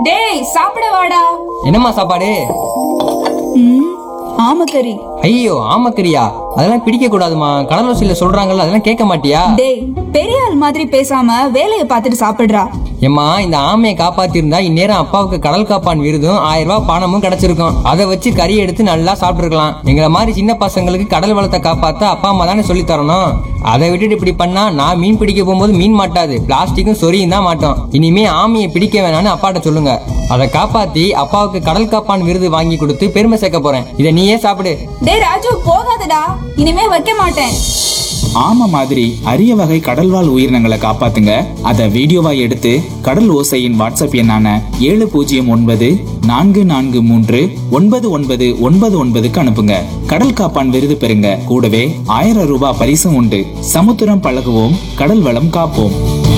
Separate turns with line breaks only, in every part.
டேய் சாப்பிட வாடா
என்னம்மா சாப்பாடு
ம் ஆமக்கறி
ஐயோ ஆமக்கரியா அதெல்லாம் பிடிக்க கூடாதுமா கடலூசியில சொல்றாங்கல்ல அதெல்லாம் கேட்க மாட்டியா
டேய் பெரிய ஆள் மாதிரி பேசாம வேலையை பார்த்துட்டு சாப்பிடுறா
ஏம்மா இந்த ஆமையை காப்பாத்திருந்தா இந்நேரம் அப்பாவுக்கு கடல் காப்பான் விருதும் ஆயிரம் ரூபாய் பணமும் கிடைச்சிருக்கும் அதை வச்சு கறி எடுத்து நல்லா சாப்பிட்டுருக்கலாம் எங்களை மாதிரி சின்ன பசங்களுக்கு கடல் வளத்தை காப்பாத்த அப்பா அம்மா தானே சொல்லி தரணும் அதை விட்டுட்டு இப்படி பண்ணா நான் மீன் பிடிக்க போகும்போது மீன் மாட்டாது பிளாஸ்டிக்கும் சொரியும் தான் மாட்டோம் இனிமே ஆமையை பிடிக்க வேணாம்னு அப்பாட்ட சொல்லுங்க அதை காப்பாத்தி அப்பாவுக்கு கடல் காப்பான் விருது வாங்கி கொடுத்து பெருமை சேர்க்க போறேன் இதை நீயே சாப்பிடு
டேய் ராஜு போகாதடா இனிமே வைக்க மாட்டேன்
ஆமை மாதிரி அரிய வகை கடல்வாழ் உயிரினங்களை காப்பாத்துங்க அதை வீடியோவா எடுத்து கடல் ஓசையின் வாட்ஸ்அப் எண்ணான ஏழு பூஜ்ஜியம் ஒன்பது நான்கு நான்கு மூன்று ஒன்பது ஒன்பது ஒன்பது ஒன்பதுக்கு அனுப்புங்க கடல் காப்பான் விருது பெறுங்க கூடவே ஆயிரம் ரூபாய் பரிசும் உண்டு சமுத்திரம் பழகுவோம் கடல் வளம் காப்போம்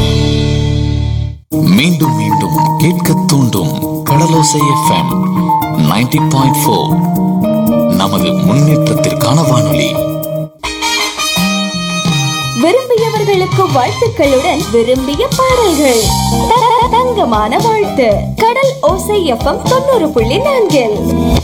மீண்டும் மீண்டும் கேட்க தூண்டும் கடலோசை எஃப்எம் 90.4 பாயிண்ட் ஃபோர் நமது முன்னேற்றத்திற்கான வானொலி
விரும்பியவர்களுக்கு வாழ்த்துக்களுடன் விரும்பிய பாடல்கள் த- தங்கமான வாழ்த்து கடல் ஓசை எஃப்எம் தொண்ணூறு புள்ளி நான்கில்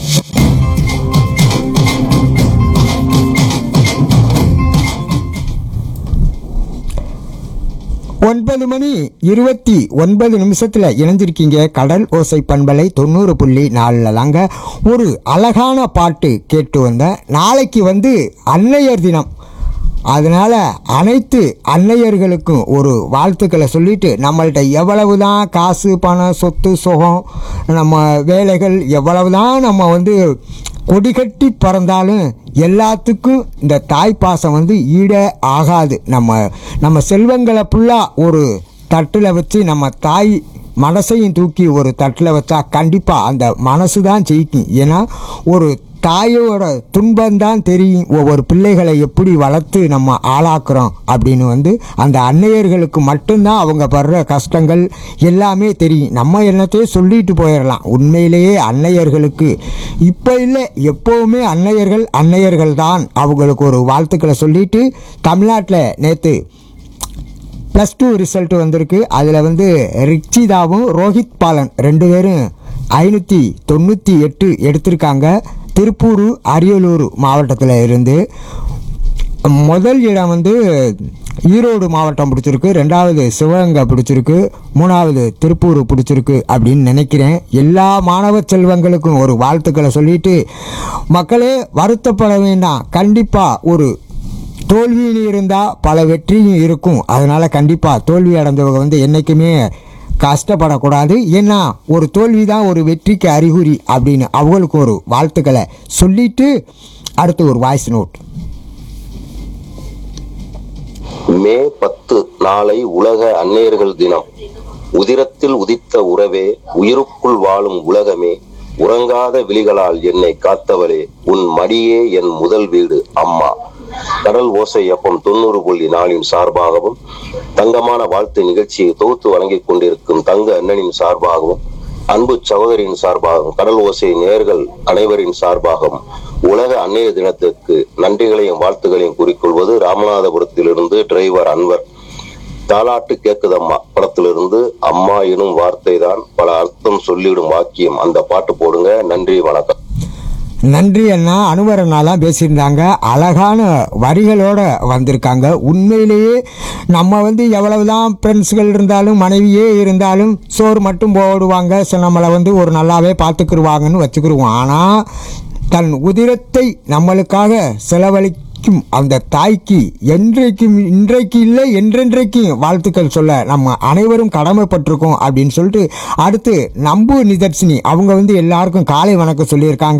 ஒன்பது மணி இருபத்தி ஒன்பது நிமிஷத்துல இணைஞ்சிருக்கீங்க கடல் ஓசை பண்பலை தொண்ணூறு புள்ளி நாலில் தாங்க ஒரு அழகான பாட்டு கேட்டு வந்தேன் நாளைக்கு வந்து அன்னையர் தினம் அதனால அனைத்து அன்னையர்களுக்கும் ஒரு வாழ்த்துக்களை சொல்லிட்டு நம்மள்ட்ட எவ்வளவு தான் காசு பணம் சொத்து சுகம் நம்ம வேலைகள் எவ்வளவு தான் நம்ம வந்து கொடிகட்டி பறந்தாலும் எல்லாத்துக்கும் இந்த தாய்ப்பாசம் வந்து ஈட ஆகாது நம்ம நம்ம செல்வங்களை ஃபுல்லாக ஒரு தட்டில் வச்சு நம்ம தாய் மனசையும் தூக்கி ஒரு தட்டில் வச்சா கண்டிப்பாக அந்த மனசு தான் ஜெயிக்கும் ஏன்னா ஒரு தாயோட துன்பம்தான் தெரியும் ஒவ்வொரு பிள்ளைகளை எப்படி வளர்த்து நம்ம ஆளாக்குறோம் அப்படின்னு வந்து அந்த அன்னையர்களுக்கு மட்டும்தான் அவங்க படுற கஷ்டங்கள் எல்லாமே தெரியும் நம்ம என்னத்தையும் சொல்லிட்டு போயிடலாம் உண்மையிலேயே அன்னையர்களுக்கு இப்போ இல்லை எப்போவுமே அன்னையர்கள் அன்னையர்கள் தான் அவங்களுக்கு ஒரு வாழ்த்துக்களை சொல்லிட்டு தமிழ்நாட்டில் நேற்று ப்ளஸ் டூ ரிசல்ட் வந்திருக்கு அதில் வந்து ரிக்ஷிதாவும் ரோஹித் பாலன் ரெண்டு பேரும் ஐநூற்றி தொண்ணூற்றி எட்டு எடுத்திருக்காங்க திருப்பூர் அரியலூர் மாவட்டத்தில் இருந்து முதல் இடம் வந்து ஈரோடு மாவட்டம் பிடிச்சிருக்கு ரெண்டாவது சிவகங்கை பிடிச்சிருக்கு மூணாவது திருப்பூர் பிடிச்சிருக்கு அப்படின்னு நினைக்கிறேன் எல்லா மாணவ செல்வங்களுக்கும் ஒரு வாழ்த்துக்களை சொல்லிட்டு மக்களே வருத்தப்பட வேண்டாம் கண்டிப்பாக ஒரு தோல்வின்னு இருந்தால் பல வெற்றியும் இருக்கும் அதனால் கண்டிப்பாக தோல்வி அடைந்தவங்க வந்து என்றைக்குமே கஷ்டப்படக்கூடாது ஏன்னா ஒரு தோல்வி தான் ஒரு வெற்றிக்கு அறிகுறி அப்படின்னு அவங்களுக்கு ஒரு வாழ்த்துக்களை சொல்லிட்டு அடுத்து ஒரு வாய்ஸ் நோட்
மே பத்து நாளை உலக அன்னையர்கள் தினம் உதிரத்தில் உதித்த உறவே உயிருக்குள் வாழும் உலகமே உறங்காத விழிகளால் என்னை காத்தவளே உன் மடியே என் முதல் வீடு அம்மா கடல் ஓசை அப்பம் தொண்ணூறு புள்ளி நாளின் சார்பாகவும் தங்கமான வாழ்த்து நிகழ்ச்சியை தொகுத்து வழங்கிக் கொண்டிருக்கும் தங்க அண்ணனின் சார்பாகவும் அன்பு சகோதரியின் சார்பாகவும் கடல் ஓசை நேர்கள் அனைவரின் சார்பாகவும் உலக அன்னைய தினத்துக்கு நன்றிகளையும் வாழ்த்துகளையும் கூறிக்கொள்வது ராமநாதபுரத்திலிருந்து டிரைவர் அன்வர் தாலாட்டு கேக்குதம்மா படத்திலிருந்து அம்மா எனும் வார்த்தை தான் பல அர்த்தம் சொல்லிடும் வாக்கியம் அந்த பாட்டு போடுங்க நன்றி வணக்கம்
நன்றி அண்ணா அனுவர் அண்ணாலாம் பேசியிருந்தாங்க அழகான வரிகளோட வந்திருக்காங்க உண்மையிலேயே நம்ம வந்து எவ்வளவுதான் ஃப்ரெண்ட்ஸுகள் இருந்தாலும் மனைவியே இருந்தாலும் சோறு மட்டும் போடுவாங்க சரி நம்மளை வந்து ஒரு நல்லாவே பார்த்துக்கிருவாங்கன்னு வச்சுக்கிருவோம் ஆனால் தன் உதிரத்தை நம்மளுக்காக செலவழிக்கும் அந்த தாய்க்கு என்றைக்கும் இன்றைக்கு இல்லை என்றென்றைக்கும் வாழ்த்துக்கள் சொல்ல நம்ம அனைவரும் கடமைப்பட்டிருக்கோம் அப்படின்னு சொல்லிட்டு அடுத்து நம்பு நிதர்ஷினி அவங்க வந்து எல்லாருக்கும் காலை வணக்கம் சொல்லியிருக்காங்க